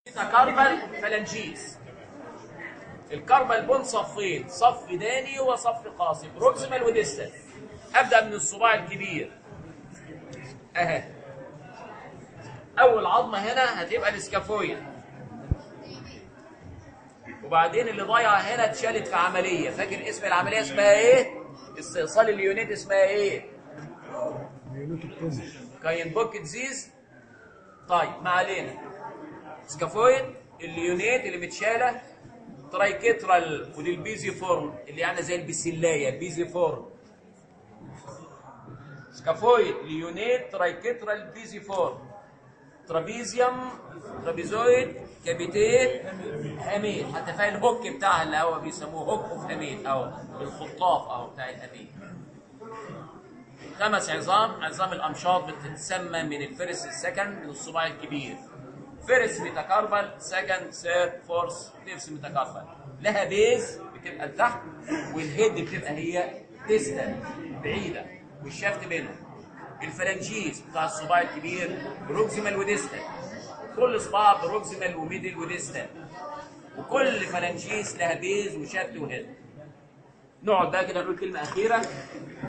كاربال فلانجيز الكاربال بون صفين صف داني وصف قاصي بروكسيمال وديستال ابدا من الصباع الكبير اهي اول عظمه هنا هتبقى الاسكافويد وبعدين اللي ضايعه هنا اتشالت في عمليه فاكر اسم العمليه اسمها ايه استئصال اليونيت اسمها ايه كاين بوك ديزيز طيب ما علينا سكافويد اليونيت اللي متشاله ترايكترال ودي البيزي فورم اللي يعني زي البسلايه بيزي فورم سكافويد ليونيت ترايكترال بيزي فورم ترابيزيوم ترابيزويد كابيتيت حميد حتى فيها الهوك بتاعها اللي هو بيسموه هوك اوف حميد او الخطاف او بتاع الحميد خمس عظام عظام الامشاط بتتسمى من الفرس السكن من الصباع الكبير فيرس ميتاكاربال سكند ثيرد فورث فيرس ميتاكاربال لها بيز بتبقى لتحت والهيد بتبقى هي ديستال بعيده والشافت بينهم الفلانجيز بتاع الصباع الكبير بروكسيمال وديستال كل صباع بروكسيمال وميدل وديستال وكل فلانجيز لها بيز وشافت وهيد نقعد بقى كده نقول كلمه اخيره